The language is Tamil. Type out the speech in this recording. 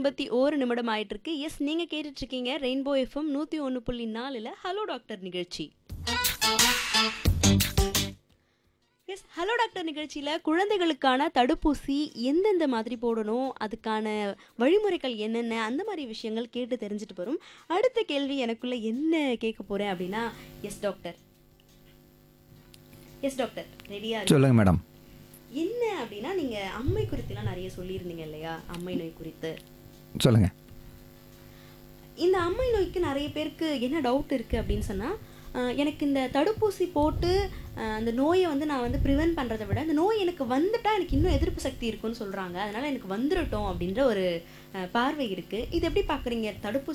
ஐம்பத்தி ஓரு நிமிடம் ஆயிட்டு இருக்கு எஸ் நீங்க கேட்டுட்டு இருக்கீங்க ரெயின்போ எஃப்எம் நூத்தி ஒன்று புள்ளி நாலுல ஹலோ டாக்டர் நிகழ்ச்சி எஸ் ஹலோ டாக்டர் நிகழ்ச்சியில் குழந்தைகளுக்கான தடுப்பூசி எந்தெந்த மாதிரி போடணும் அதுக்கான வழிமுறைகள் என்னென்ன அந்த மாதிரி விஷயங்கள் கேட்டு தெரிஞ்சுட்டு வரும் அடுத்த கேள்வி எனக்குள்ள என்ன கேட்க போறேன் அப்படின்னா எஸ் டாக்டர் எஸ் டாக்டர் ரெடியா சொல்லுங்க மேடம் என்ன அப்படின்னா நீங்க அம்மை குறித்துலாம் நிறைய சொல்லியிருந்தீங்க இல்லையா அம்மை நோய் குறித்து சொல்லுங்க இந்த அம்மை நோய்க்கு நிறைய பேருக்கு என்ன டவுட் இருக்குது அப்படின்னு சொன்னால் எனக்கு இந்த தடுப்பூசி போட்டு அஹ், அந்த நோயை வந்து நான் வந்து ப்ரிவென்ட் பண்ணுறதை விட இந்த நோய் எனக்கு வந்துட்டா எனக்கு இன்னும் எதிர்ப்பு சக்தி இருக்குன்னு சொல்கிறாங்க அதனால் எனக்கு வந்துடட்டும் அப்படின்ற ஒரு அஹ், பார்வை இருக்குது இது எப்படி பார்க்குறீங்க தடுப்பூசி